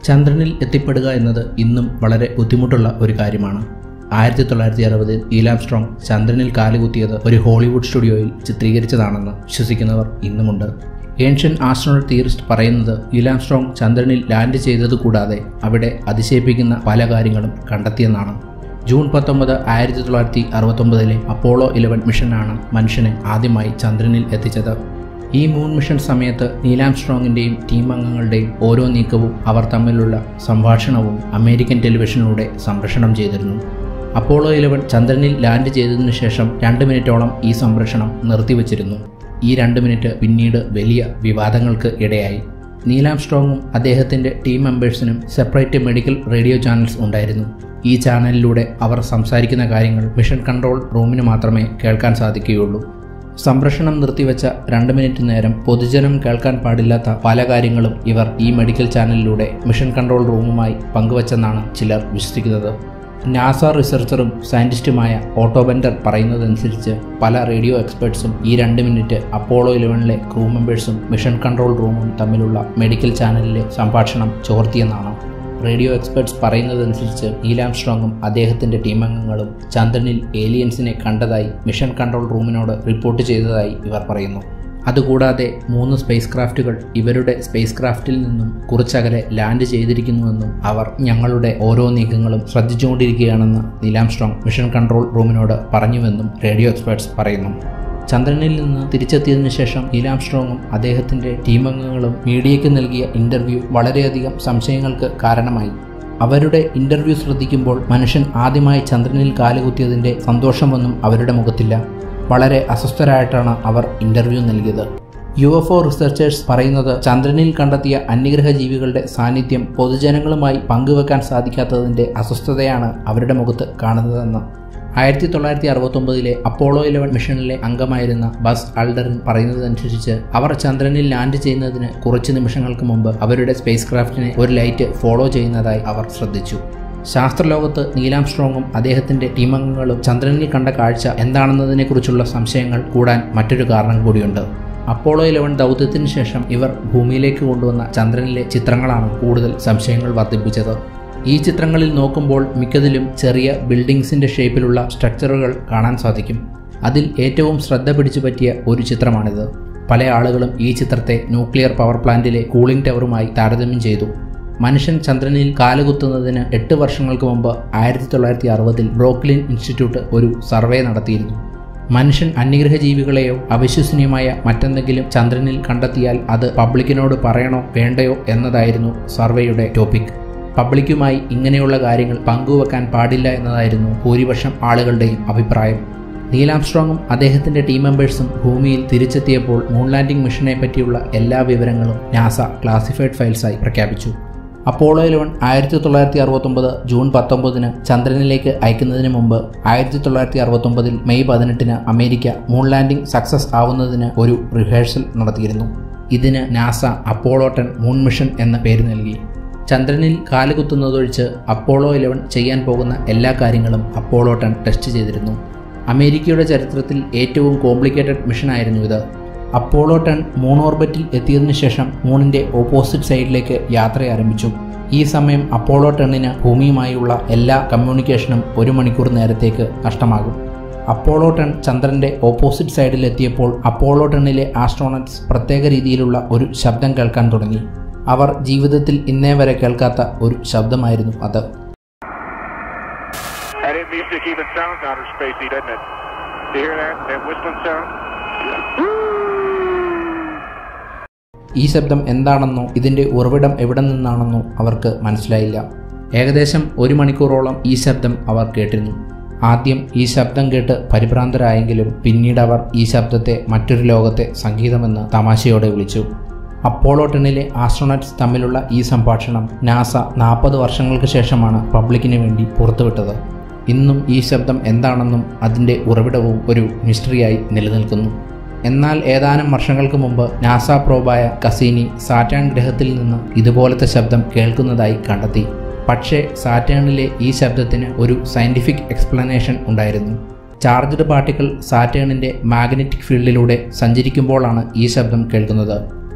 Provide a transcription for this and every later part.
ചന്ദ്രനിൽ എത്തിപ്പെടുക എന്നത് ഇന്നും വളരെ ബുദ്ധിമുട്ടുള്ള ഒരു കാര്യമാണ് ആയിരത്തി തൊള്ളായിരത്തി അറുപതിൽ ഈലാംസ്ട്രോങ് ചന്ദ്രനിൽ കാലുകുത്തിയത് ഒരു ഹോളിവുഡ് സ്റ്റുഡിയോയിൽ ചിത്രീകരിച്ചതാണെന്ന് വിശ്വസിക്കുന്നവർ ഇന്നുമുണ്ട് ഏൻഷ്യൻ ആസ്ട്രോണറ്റ് തിയറിസ്റ്റ് പറയുന്നത് ഈലാംസ്ട്രോങ് ചന്ദ്രനിൽ ലാൻഡ് ചെയ്തത് കൂടാതെ അവിടെ അതിശയിപ്പിക്കുന്ന പല കാര്യങ്ങളും കണ്ടെത്തിയെന്നാണ് ജൂൺ പത്തൊമ്പത് ആയിരത്തി തൊള്ളായിരത്തി അറുപത്തൊമ്പതിലെ അപ്പോളോ ഇലവൻ മിഷനാണ് മനുഷ്യനെ ആദ്യമായി ചന്ദ്രനിൽ എത്തിച്ചത് ഈ മൂൺ മിഷൻ സമയത്ത് നീലാംസ്ട്രോങ്ങിൻ്റെയും ടീം അംഗങ്ങളുടെയും ഓരോ നീക്കവും അവർ തമ്മിലുള്ള സംഭാഷണവും അമേരിക്കൻ ടെലിവിഷനിലൂടെ സംപ്രേഷണം ചെയ്തിരുന്നു അപ്പോളോ ഇലവൻ ചന്ദ്രനിൽ ലാൻഡ് ചെയ്തതിനു ശേഷം രണ്ട് മിനിറ്റോളം ഈ സംപ്രേഷണം നിർത്തിവച്ചിരുന്നു ഈ രണ്ട് മിനിറ്റ് പിന്നീട് വലിയ വിവാദങ്ങൾക്ക് ഇടയായി നീലാംസ്ട്രോങ്ങും അദ്ദേഹത്തിൻ്റെ ടീം മെമ്പേഴ്സിനും സെപ്പറേറ്റ് മെഡിക്കൽ റേഡിയോ ചാനൽസ് ഉണ്ടായിരുന്നു ഈ ചാനലിലൂടെ അവർ സംസാരിക്കുന്ന കാര്യങ്ങൾ മിഷൻ കൺട്രോൾ റൂമിന് മാത്രമേ കേൾക്കാൻ സാധിക്കുകയുള്ളൂ സംപ്രേഷണം നിർത്തിവെച്ച രണ്ട് മിനിറ്റ് നേരം പൊതുജനം കേൾക്കാൻ പാടില്ലാത്ത പല കാര്യങ്ങളും ഇവർ ഈ മെഡിക്കൽ ചാനലിലൂടെ മിഷൻ കൺട്രോൾ റൂമുമായി പങ്കുവച്ചെന്നാണ് ചിലർ വിശ്വസിക്കുന്നത് നാസ റിസർച്ചറും സയൻറ്റിസ്റ്റുമായ ഓട്ടോബെൻഡർ പറയുന്നതനുസരിച്ച് പല റേഡിയോ എക്സ്പേർട്സും ഈ രണ്ട് മിനിറ്റ് അപ്പോളോ ഇലവനിലെ ക്രൂ മെമ്പേഴ്സും മിഷൻ കൺട്രോൾ റൂമും തമ്മിലുള്ള മെഡിക്കൽ ചാനലിലെ സംഭാഷണം ചോർത്തിയെന്നാണ് റേഡിയോ എക്സ്പെർട്സ് പറയുന്നതനുസരിച്ച് നീലാംസ്ട്രോങ്ങും അദ്ദേഹത്തിൻ്റെ ടീമംഗങ്ങളും ചന്ദ്രനിൽ ഏലിയൻസിനെ കണ്ടതായി മിഷൻ കൺട്രോൾ റൂമിനോട് റിപ്പോർട്ട് ചെയ്തതായി ഇവർ പറയുന്നു അതുകൂടാതെ മൂന്ന് സ്പേസ് ക്രാഫ്റ്റുകൾ ഇവരുടെ സ്പേസ് ക്രാഫ്റ്റിൽ നിന്നും കുറച്ചകലെ ലാൻഡ് ചെയ്തിരിക്കുന്നുവെന്നും അവർ ഞങ്ങളുടെ ഓരോ നീക്കങ്ങളും ശ്രദ്ധിച്ചുകൊണ്ടിരിക്കുകയാണെന്ന് നീലാംസ്ട്രോങ് മിഷൻ കൺട്രോൾ റൂമിനോട് പറഞ്ഞുവെന്നും റേഡിയോ എക്സ്പേർട്സ് പറയുന്നു ചന്ദ്രനിൽ നിന്ന് തിരിച്ചെത്തിയതിനു ശേഷം നീലാംസ്ട്രോങ്ങും അദ്ദേഹത്തിൻ്റെ ടീമംഗങ്ങളും മീഡിയയ്ക്ക് നൽകിയ ഇൻ്റർവ്യൂ വളരെയധികം സംശയങ്ങൾക്ക് കാരണമായി അവരുടെ ഇൻ്റർവ്യൂ ശ്രദ്ധിക്കുമ്പോൾ മനുഷ്യൻ ആദ്യമായി ചന്ദ്രനിൽ കാലുകുത്തിയതിൻ്റെ സന്തോഷമൊന്നും അവരുടെ മുഖത്തില്ല വളരെ അസ്വസ്ഥരായിട്ടാണ് അവർ ഇൻ്റർവ്യൂ നൽകിയത് യു എഫ് ഒ റിസർച്ചേഴ്സ് പറയുന്നത് ചന്ദ്രനിൽ കണ്ടെത്തിയ അന്യഗ്രഹ ജീവികളുടെ സാന്നിധ്യം പൊതുജനങ്ങളുമായി പങ്കുവെക്കാൻ സാധിക്കാത്തതിൻ്റെ അസ്വസ്ഥതയാണ് അവരുടെ മുഖത്ത് കാണുന്നതെന്ന് ആയിരത്തി തൊള്ളായിരത്തി അറുപത്തൊമ്പതിലെ അപ്പോളോ ഇലവൻ മിഷനിലെ അംഗമായിരുന്ന ബസ് ആൾഡറിൻ പറയുന്നതനുസരിച്ച് അവർ ചന്ദ്രനിൽ ലാൻഡ് ചെയ്യുന്നതിന് കുറച്ച് നിമിഷങ്ങൾക്ക് മുമ്പ് അവരുടെ സ്പേസ് ക്രാഫ്റ്റിനെ ഒരു ലൈറ്റ് ഫോളോ ചെയ്യുന്നതായി അവർ ശ്രദ്ധിച്ചു ശാസ്ത്രലോകത്ത് നീലാംസ്ട്രോങ്ങും അദ്ദേഹത്തിന്റെ ടീമംഗങ്ങളും ചന്ദ്രനിൽ കണ്ട കാഴ്ച എന്താണെന്നതിനെക്കുറിച്ചുള്ള സംശയങ്ങൾ കൂടാൻ മറ്റൊരു കാരണം കൂടിയുണ്ട് അപ്പോളോ ഇലവൻ ദൗത്യത്തിന് ശേഷം ഇവർ ഭൂമിയിലേക്ക് കൊണ്ടുവന്ന ചന്ദ്രനിലെ ചിത്രങ്ങളാണ് കൂടുതൽ സംശയങ്ങൾ വർദ്ധിപ്പിച്ചത് ഈ ചിത്രങ്ങളിൽ നോക്കുമ്പോൾ മിക്കതിലും ചെറിയ ബിൽഡിങ്സിന്റെ ഷേപ്പിലുള്ള സ്ട്രക്ചറുകൾ കാണാൻ സാധിക്കും അതിൽ ഏറ്റവും ശ്രദ്ധ പിടിച്ചു പറ്റിയ ഒരു ചിത്രമാണിത് പല ആളുകളും ഈ ചിത്രത്തെ ന്യൂക്ലിയർ പവർ പ്ലാന്റിലെ കൂളിംഗ് ടവറുമായി താരതമ്യം ചെയ്തു മനുഷ്യൻ ചന്ദ്രനിൽ കാലുകുത്തുന്നതിന് എട്ട് വർഷങ്ങൾക്ക് മുമ്പ് ആയിരത്തി തൊള്ളായിരത്തി അറുപതിൽ ബ്രോക്ലിൻ ഇൻസ്റ്റിറ്റ്യൂട്ട് ഒരു സർവേ നടത്തിയിരുന്നു മനുഷ്യൻ അന്യഗ്രഹ ജീവികളെയോ അവിശ്വസനീയമായ മറ്റെന്തെങ്കിലും ചന്ദ്രനിൽ കണ്ടെത്തിയാൽ അത് പബ്ലിക്കിനോട് പറയണോ വേണ്ടയോ എന്നതായിരുന്നു സർവേയുടെ ടോപ്പിക് പബ്ലിക്കുമായി ഇങ്ങനെയുള്ള കാര്യങ്ങൾ പങ്കുവെക്കാൻ പാടില്ല എന്നതായിരുന്നു ഭൂരിപക്ഷം ആളുകളുടെയും അഭിപ്രായം നീലാംസ്ട്രോങ്ങും അദ്ദേഹത്തിന്റെ ടീം മെമ്പേഴ്സും ഭൂമിയിൽ തിരിച്ചെത്തിയപ്പോൾ മൂൺ ലാൻഡിംഗ് മിഷനെ പറ്റിയുള്ള എല്ലാ വിവരങ്ങളും നാസ ക്ലാസിഫൈഡ് ഫയൽസായി പ്രഖ്യാപിച്ചു അപ്പോളോ ഇലവൻ ആയിരത്തി തൊള്ളായിരത്തി അറുപത്തൊമ്പത് ജൂൺ പത്തൊമ്പതിന് ചന്ദ്രനിലേക്ക് അയക്കുന്നതിന് മുമ്പ് ആയിരത്തി തൊള്ളായിരത്തി അറുപത്തൊമ്പതിൽ മെയ് പതിനെട്ടിന് അമേരിക്ക മൂൺ ലാൻഡിംഗ് സക്സസ് ആവുന്നതിന് ഒരു റിഹേഴ്സൽ നടത്തിയിരുന്നു ഇതിന് NASA Apollo ten moon mission എന്ന പേര് നൽകി ചന്ദ്രനിൽ കാലുകുത്തുന്നതൊഴിച്ച് അപ്പോളോ ഇലവൻ ചെയ്യാൻ പോകുന്ന എല്ലാ കാര്യങ്ങളും അപ്പോളോ ടെൻ ടെസ്റ്റ് ചെയ്തിരുന്നു അമേരിക്കയുടെ ചരിത്രത്തിൽ ഏറ്റവും കോംപ്ലിക്കേറ്റഡ് മിഷനായിരുന്നു ഇത് അപ്പോളോ ടെൻ മൂൺ ഓർബിറ്റിൽ എത്തിയതിനു ശേഷം മൂണിൻ്റെ ഓപ്പോസിറ്റ് സൈഡിലേക്ക് യാത്ര ആരംഭിച്ചു ഈ സമയം അപ്പോളോ ടെണ്ണിന് ഭൂമിയുമായുള്ള എല്ലാ കമ്മ്യൂണിക്കേഷനും ഒരു മണിക്കൂർ നേരത്തേക്ക് നഷ്ടമാകും അപ്പോളോ ടെൻ ചന്ദ്രന്റെ ഓപ്പോസിറ്റ് സൈഡിൽ എത്തിയപ്പോൾ അപ്പോളോ ടെണ്ണിലെ ആസ്ട്രോണറ്റ്സ് പ്രത്യേക രീതിയിലുള്ള ഒരു ശബ്ദം കേൾക്കാൻ തുടങ്ങി അവർ ജീവിതത്തിൽ ഇന്നേ വരെ കേൾക്കാത്ത ഒരു ശബ്ദമായിരുന്നു അത് That in music even sounds outer spacey, doesn't it? Do you hear that? That whistling sound? ഈ ശബ്ദം എന്താണെന്നോ ഇതിൻ്റെ ഉറവിടം എവിടെ നിന്നാണെന്നോ അവർക്ക് മനസ്സിലായില്ല ഏകദേശം ഒരു മണിക്കൂറോളം ഈ ശബ്ദം അവർ കേട്ടിരുന്നു ആദ്യം ഈ ശബ്ദം കേട്ട് പരിഭ്രാന്തരായെങ്കിലും പിന്നീട് അവർ ഈ ശബ്ദത്തെ മറ്റൊരു ലോകത്തെ സംഗീതമെന്ന് തമാശയോടെ വിളിച്ചു അപ്പോളോ ടെണ്ണിലെ ആസ്ട്രോണറ്റ്സ് തമ്മിലുള്ള ഈ സംഭാഷണം നാസ നാൽപ്പത് വർഷങ്ങൾക്ക് ശേഷമാണ് പബ്ലിക്കിന് വേണ്ടി പുറത്തുവിട്ടത് ഇന്നും ഈ ശബ്ദം എന്താണെന്നും അതിൻ്റെ ഉറവിടവും ഒരു മിസ്റ്ററിയായി നിലനിൽക്കുന്നു എന്നാൽ ഏതാനും വർഷങ്ങൾക്ക് മുമ്പ് നാസ പ്രോബായ കസീനി സാറ്റാൻ ഗ്രഹത്തിൽ നിന്ന് ഇതുപോലത്തെ ശബ്ദം കേൾക്കുന്നതായി കണ്ടെത്തി പക്ഷേ സാറ്റേണിലെ ഈ ശബ്ദത്തിന് ഒരു സയൻറ്റിഫിക് എക്സ്പ്ലനേഷൻ ഉണ്ടായിരുന്നു ചാർജ്ഡ് പാർട്ടിക്കിൾ സാറ്റേണിൻ്റെ മാഗ്നറ്റിക് ഫീൽഡിലൂടെ സഞ്ചരിക്കുമ്പോഴാണ് ഈ ശബ്ദം കേൾക്കുന്നത്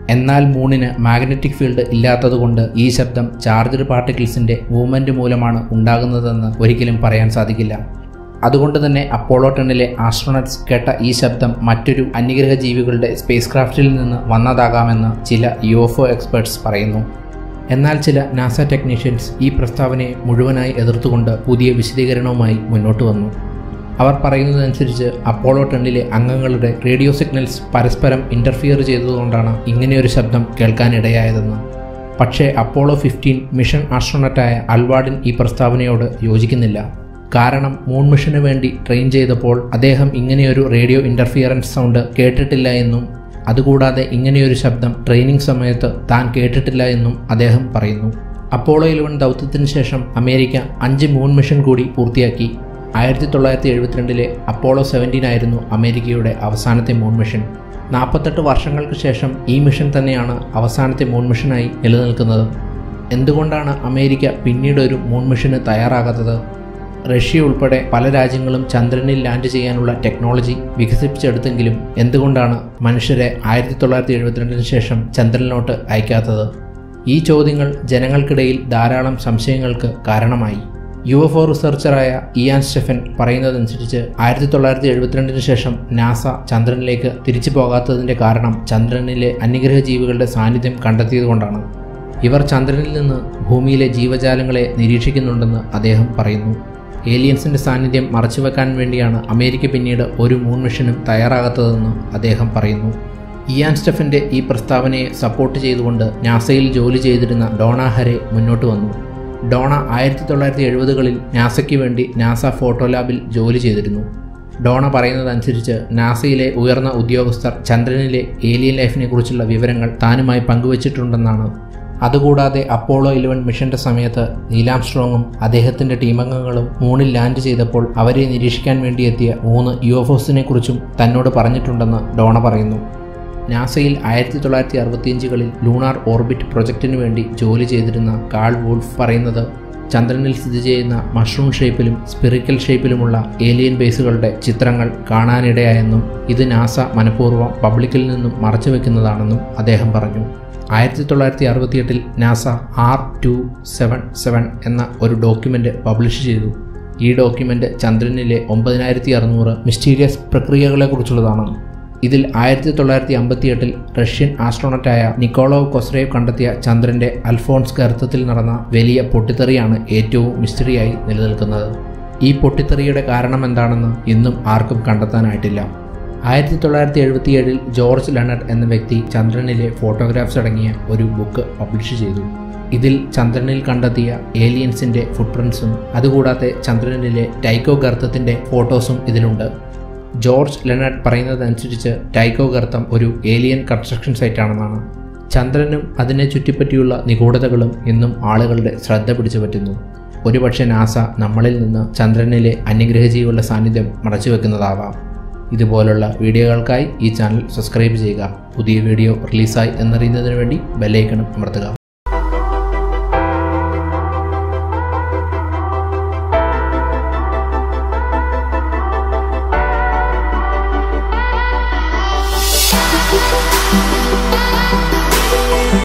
എന്നാൽ മൂണിന് മാഗ്നറ്റിക് ഫീൽഡ് ഇല്ലാത്തതുകൊണ്ട് ഈ ശബ്ദം ചാർജ്ഡ് പാർട്ടിക്കിൾസിന്റെ മൂവ്മെന്റ് മൂലമാണ് ഉണ്ടാകുന്നതെന്ന് ഒരിക്കലും പറയാൻ സാധിക്കില്ല അതുകൊണ്ട് തന്നെ അപ്പോളോ ടെന്നിലെ ആസ്ട്രോണറ്റ്സ് കേട്ട ഈ ശബ്ദം മറ്റൊരു അന്യഗ്രഹ ജീവികളുടെ സ്പേസ് ക്രാഫ്റ്റിൽ നിന്ന് വന്നതാകാമെന്ന് ചില യു എഫ് ഒ എക്സ്പേർട്സ് പറയുന്നു എന്നാൽ ചില നാസ ടെക്നീഷ്യൻസ് ഈ പ്രസ്താവനയെ മുഴുവനായി എതിർത്തുകൊണ്ട് പുതിയ വിശദീകരണവുമായി മുന്നോട്ട് വന്നു അവർ പറയുന്നതനുസരിച്ച് അപ്പോളോ ടെന്നിലെ അംഗങ്ങളുടെ റേഡിയോ സിഗ്നൽസ് പരസ്പരം ഇൻ്റർഫിയർ ചെയ്തതുകൊണ്ടാണ് ഇങ്ങനെയൊരു ശബ്ദം കേൾക്കാനിടയായതെന്ന് പക്ഷേ അപ്പോളോ ഫിഫ്റ്റീൻ മിഷൻ ആസ്ട്രോണറ്റായ അൽവാഡിൻ ഈ പ്രസ്താവനയോട് യോജിക്കുന്നില്ല കാരണം മൂൺ മിഷന് വേണ്ടി ട്രെയിൻ ചെയ്തപ്പോൾ അദ്ദേഹം ഇങ്ങനെയൊരു റേഡിയോ ഇൻ്റർഫിയറൻസ് സൗണ്ട് കേട്ടിട്ടില്ല എന്നും അതുകൂടാതെ ഇങ്ങനെയൊരു ശബ്ദം ട്രെയിനിങ് സമയത്ത് താൻ കേട്ടിട്ടില്ല എന്നും അദ്ദേഹം പറയുന്നു അപ്പോളോ ഇലവൻ ദൗത്യത്തിന് ശേഷം അമേരിക്ക അഞ്ച് മൂൺ മിഷൻ കൂടി പൂർത്തിയാക്കി ആയിരത്തി തൊള്ളായിരത്തി എഴുപത്തിരണ്ടിലെ അപ്പോളോ സെവൻറ്റീൻ ആയിരുന്നു അമേരിക്കയുടെ അവസാനത്തെ മൂൺ മിഷൻ നാൽപ്പത്തെട്ട് വർഷങ്ങൾക്ക് ശേഷം ഈ മിഷൻ തന്നെയാണ് അവസാനത്തെ മൂൺ മിഷനായി നിലനിൽക്കുന്നത് എന്തുകൊണ്ടാണ് അമേരിക്ക പിന്നീട് ഒരു മൂൺ മിഷന് തയ്യാറാകാത്തത് റഷ്യ ഉൾപ്പെടെ പല രാജ്യങ്ങളും ചന്ദ്രനിൽ ലാൻഡ് ചെയ്യാനുള്ള ടെക്നോളജി വികസിപ്പിച്ചെടുത്തെങ്കിലും എന്തുകൊണ്ടാണ് മനുഷ്യരെ ആയിരത്തി തൊള്ളായിരത്തി എഴുപത്തിരണ്ടിന് ശേഷം ചന്ദ്രനിലോട്ട് അയക്കാത്തത് ഈ ചോദ്യങ്ങൾ ജനങ്ങൾക്കിടയിൽ ധാരാളം സംശയങ്ങൾക്ക് കാരണമായി യു എഫ് ഒ റിസർച്ചറായ ഇയാൻ സ്റ്റെഫൻ പറയുന്നതനുസരിച്ച് ആയിരത്തി തൊള്ളായിരത്തി എഴുപത്തിരണ്ടിന് ശേഷം നാസ ചന്ദ്രനിലേക്ക് തിരിച്ചു പോകാത്തതിൻ്റെ കാരണം ചന്ദ്രനിലെ അന്യഗ്രഹ ജീവികളുടെ സാന്നിധ്യം കണ്ടെത്തിയതുകൊണ്ടാണ് ഇവർ ചന്ദ്രനിൽ നിന്ന് ഭൂമിയിലെ ജീവജാലങ്ങളെ നിരീക്ഷിക്കുന്നുണ്ടെന്ന് അദ്ദേഹം പറയുന്നു ഏലിയൻസിന്റെ സാന്നിധ്യം മറച്ചുവെക്കാൻ വേണ്ടിയാണ് അമേരിക്ക പിന്നീട് ഒരു മൂൺ മിഷനും തയ്യാറാകാത്തതെന്ന് അദ്ദേഹം പറയുന്നു ഇയാൻ സ്റ്റെഫന്റെ ഈ പ്രസ്താവനയെ സപ്പോർട്ട് ചെയ്തുകൊണ്ട് നാസയിൽ ജോലി ചെയ്തിരുന്ന ഡോണ ഹരെ മുന്നോട്ട് വന്നു ഡോണ ആയിരത്തി തൊള്ളായിരത്തി എഴുപതുകളിൽ നാസയ്ക്ക് വേണ്ടി നാസ ഫോട്ടോ ലാബിൽ ജോലി ചെയ്തിരുന്നു ഡോണ പറയുന്നതനുസരിച്ച് നാസയിലെ ഉയർന്ന ഉദ്യോഗസ്ഥർ ചന്ദ്രനിലെ ഏലിയൻ ലൈഫിനെ കുറിച്ചുള്ള വിവരങ്ങൾ താനുമായി പങ്കുവച്ചിട്ടുണ്ടെന്നാണ് അതുകൂടാതെ അപ്പോളോ ഇലവൻ മിഷന്റെ സമയത്ത് നീലാംസ്ട്രോങ്ങും അദ്ദേഹത്തിന്റെ ടീമംഗങ്ങളും മൂണിൽ ലാൻഡ് ചെയ്തപ്പോൾ അവരെ നിരീക്ഷിക്കാൻ വേണ്ടിയെത്തിയ മൂന്ന് യു എഫ് ഒസിനെ കുറിച്ചും തന്നോട് പറഞ്ഞിട്ടുണ്ടെന്ന് ഡോണ പറയുന്നു നാസയിൽ ആയിരത്തി തൊള്ളായിരത്തി അറുപത്തിയഞ്ചുകളിൽ ലൂണാർ ഓർബിറ്റ് പ്രൊജക്റ്റിനു വേണ്ടി ജോലി ചെയ്തിരുന്ന കാൾ വൂൾഫ് പറയുന്നത് ചന്ദ്രനിൽ സ്ഥിതി ചെയ്യുന്ന മഷ്റൂം ഷേപ്പിലും സ്പിറിക്കൽ ഷേപ്പിലുമുള്ള ഏലിയൻ ബേസുകളുടെ ചിത്രങ്ങൾ കാണാനിടയായെന്നും ഇത് നാസ മനഃപൂർവ്വം പബ്ലിക്കിൽ നിന്നും മറച്ചുവെക്കുന്നതാണെന്നും അദ്ദേഹം പറഞ്ഞു ആയിരത്തി തൊള്ളായിരത്തി അറുപത്തിയെട്ടിൽ NASA R two seven seven എന്ന ഒരു ഡോക്യുമെൻ്റ് പബ്ലിഷ് ചെയ്തു ഈ ഡോക്യുമെൻ്റ് ചന്ദ്രനിലെ ഒമ്പതിനായിരത്തി അറുന്നൂറ് മിസ്റ്റീരിയസ് പ്രക്രിയകളെക്കുറിച്ചുള്ളതാണ് ഇതിൽ ആയിരത്തി തൊള്ളായിരത്തി അമ്പത്തിയെട്ടിൽ റഷ്യൻ ആസ്ട്രോണറ്റായ നിക്കോളോ കൊസ്രേവ് കണ്ടെത്തിയ ചന്ദ്രന്റെ അൽഫോൺസ് ഗർത്തത്തിൽ നടന്ന വലിയ പൊട്ടിത്തെറിയാണ് ഏറ്റവും മിസ്റ്ററിയായി നിലനിൽക്കുന്നത് ഈ പൊട്ടിത്തെറിയുടെ കാരണം എന്താണെന്ന് ഇന്നും ആർക്കും കണ്ടെത്താനായിട്ടില്ല ആയിരത്തി തൊള്ളായിരത്തി എഴുപത്തിയേഴിൽ ജോർജ് ലെണർഡ് എന്ന വ്യക്തി ചന്ദ്രനിലെ ഫോട്ടോഗ്രാഫ്സ് അടങ്ങിയ ഒരു ബുക്ക് പബ്ലിഷ് ചെയ്തു ഇതിൽ ചന്ദ്രനിൽ കണ്ടെത്തിയ ഏലിയൻസിന്റെ ഫുട്പ്രിൻസും അതുകൂടാതെ ചന്ദ്രനിലെ ടൈക്കോ ഗർത്തത്തിന്റെ ഫോട്ടോസും ഇതിലുണ്ട് ജോർജ് ലെനർഡ് പറയുന്നതനുസരിച്ച് ടൈക്കോ ഗർത്തം ഒരു ഏലിയൻ കൺസ്ട്രക്ഷൻ സൈറ്റാണെന്നാണ് ചന്ദ്രനും അതിനെ ചുറ്റിപ്പറ്റിയുള്ള നിഗൂഢതകളും ഇന്നും ആളുകളുടെ ശ്രദ്ധ പിടിച്ചു പറ്റുന്നു ഒരുപക്ഷെ നാസ നമ്മളിൽ നിന്ന് ചന്ദ്രനിലെ അന്യഗ്രഹജീവികളുടെ സാന്നിധ്യം മറച്ചുവെക്കുന്നതാവാം ഇതുപോലുള്ള വീഡിയോകൾക്കായി ഈ ചാനൽ സബ്സ്ക്രൈബ് ചെയ്യുക പുതിയ വീഡിയോ റിലീസായി എന്നറിയുന്നതിന് വേണ്ടി ബെല്ലൈക്കണും അമർത്തുക